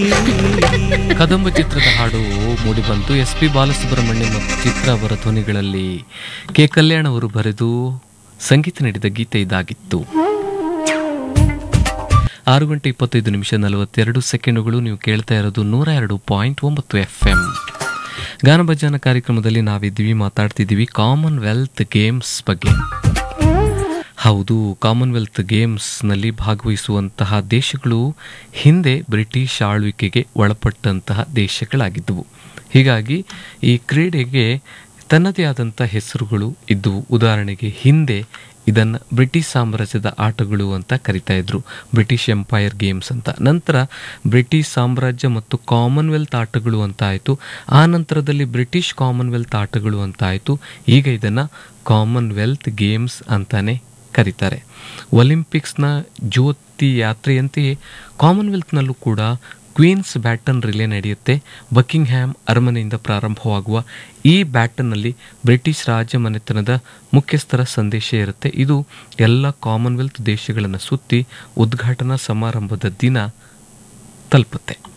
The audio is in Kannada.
ಕದಂಬ ಚಿತ್ರದ ಹಾಡು ಮೂಡಿಬಂತು ಎಸ್ ಪಿ ಬಾಲಸುಬ್ರಹ್ಮಣ್ಯ ಮತ್ತು ಚಿತ್ರ ಅವರ ಧ್ವನಿಗಳಲ್ಲಿ ಕೆ ಕಲ್ಯಾಣ್ ಅವರು ಬರೆದು ಸಂಗೀತ ನೀಡಿದ ಗೀತೆ ಇದಾಗಿತ್ತು ಆರು ಗಂಟೆ ಇಪ್ಪತ್ತೈದು ನಿಮಿಷ ನಲವತ್ತೆರಡು ಸೆಕೆಂಡುಗಳು ನೀವು ಕೇಳ್ತಾ ಇರೋದು ನೂರ ಎರಡು ಪಾಯಿಂಟ್ ಒಂಬತ್ತು ಎಫ್ ಎಂ ಗಾನಭಜಾನ ಕಾರ್ಯಕ್ರಮದಲ್ಲಿ ನಾವಿದ್ದೀವಿ ಮಾತಾಡ್ತಿದ್ದೀವಿ ಕಾಮನ್ವೆಲ್ತ್ ಗೇಮ್ಸ್ ಬಗ್ಗೆ ಹೌದು ಕಾಮನ್ವೆಲ್ತ್ ಗೇಮ್ಸ್ನಲ್ಲಿ ಭಾಗವಹಿಸುವಂತಹ ದೇಶಗಳು ಹಿಂದೆ ಬ್ರಿಟಿಷ್ ಆಳ್ವಿಕೆಗೆ ಒಳಪಟ್ಟಂತಹ ದೇಶಗಳಾಗಿದ್ದವು ಹೀಗಾಗಿ ಈ ಕ್ರೀಡೆಗೆ ತನ್ನದೇ ಆದಂಥ ಹೆಸರುಗಳು ಇದ್ದವು ಉದಾಹರಣೆಗೆ ಹಿಂದೆ ಇದನ್ನು ಬ್ರಿಟಿಷ್ ಸಾಮ್ರಾಜ್ಯದ ಆಟಗಳು ಅಂತ ಕರಿತಾ ಇದ್ರು ಬ್ರಿಟಿಷ್ ಎಂಪೈರ್ ಗೇಮ್ಸ್ ಅಂತ ನಂತರ ಬ್ರಿಟಿಷ್ ಸಾಮ್ರಾಜ್ಯ ಮತ್ತು ಕಾಮನ್ವೆಲ್ತ್ ಆಟಗಳು ಅಂತ ಆಯಿತು ಆ ನಂತರದಲ್ಲಿ ಬ್ರಿಟಿಷ್ ಕಾಮನ್ವೆಲ್ತ್ ಆಟಗಳು ಅಂತ ಆಯಿತು ಈಗ ಇದನ್ನು ಕಾಮನ್ವೆಲ್ತ್ ಗೇಮ್ಸ್ ಅಂತಾನೆ ಕರೀತಾರೆ ಒಲಿಂಪಿಕ್ಸ್ನ ಜ್ಯೋತಿ ಯಾತ್ರೆಯಂತೆಯೇ ಕಾಮನ್ವೆಲ್ತ್ನಲ್ಲೂ ಕೂಡ ಕ್ವೀನ್ಸ್ ಬ್ಯಾಟನ್ ರಿಲೇ ನಡೆಯುತ್ತೆ ಬಕಿಂಗ್ ಹ್ಯಾಮ್ ಅರಮನೆಯಿಂದ ಪ್ರಾರಂಭವಾಗುವ ಈ ಬ್ಯಾಟನ್ನಲ್ಲಿ ಬ್ರಿಟಿಷ್ ರಾಜಮನೆತನದ ಮುಖ್ಯಸ್ಥರ ಸಂದೇಶ ಇರುತ್ತೆ ಇದು ಎಲ್ಲ ಕಾಮನ್ವೆಲ್ತ್ ದೇಶಗಳನ್ನು ಸುತ್ತಿ ಉದ್ಘಾಟನಾ ಸಮಾರಂಭದ ದಿನ ತಲುಪುತ್ತೆ